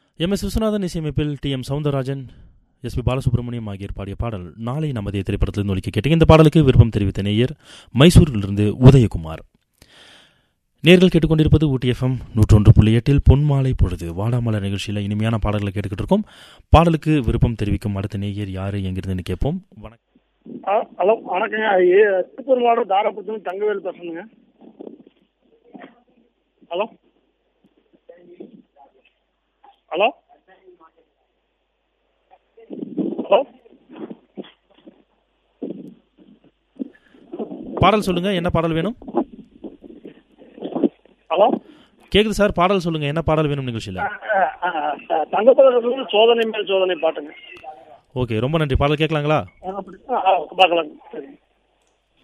M S Viswanathan இசையமைப்பில் T M Soundararajan S P Balasubramaniam ஆகியோர் பாடிய பாடல் நாளை நமதே திரைப்படத்திலிருந்து ஒலிக்க கேட்டீங்க இந்த பாடலுக்கு விருப்பம் தெரிவித்த நேயர் மைசூரிலிருந்து உதயகுமார் நேர்கள் கேட்டுக்கொண்டிருப்பது ஊட்டி எஃப்எம் நூற்றொன்று புள்ளி எட்டில் பொன்மாலை பொழுது வாடாமலர் நிகழ்ச்சியில் இனிமையான பாடல்களை கேட்டுக்கிட்டு இருக்கோம் பாடலுக்கு விருப்பம் தெரிவிக்கும் அடுத்த நேயர் யாரு எங்கிருந்துன்னு கேட்போம் வணக்கம் ஆ, ஹலோ வணக்கங்க ஏ திருப்பூர் மாவட்டம் தாராபுரத்துலேருந்து தங்கவேல் பேசுறேங்க ஹலோ ஹலோ ஹலோ பாடல் சொல்லுங்க என்ன பாடல் வேணும் ஹலோ கேக்குது சார் பாடல் சொல்லுங்க என்ன பாடல் வேணும் நிகழ்ச்சியில் தங்கப்பதற்கு சோதனை மேல் சோதனை பாட்டுங்க ஓகே ரொம்ப நன்றி பாடல் கேட்கலாங்களா ஆ, அப்படி- ஆ, ஆ, பார்க்கலாங்க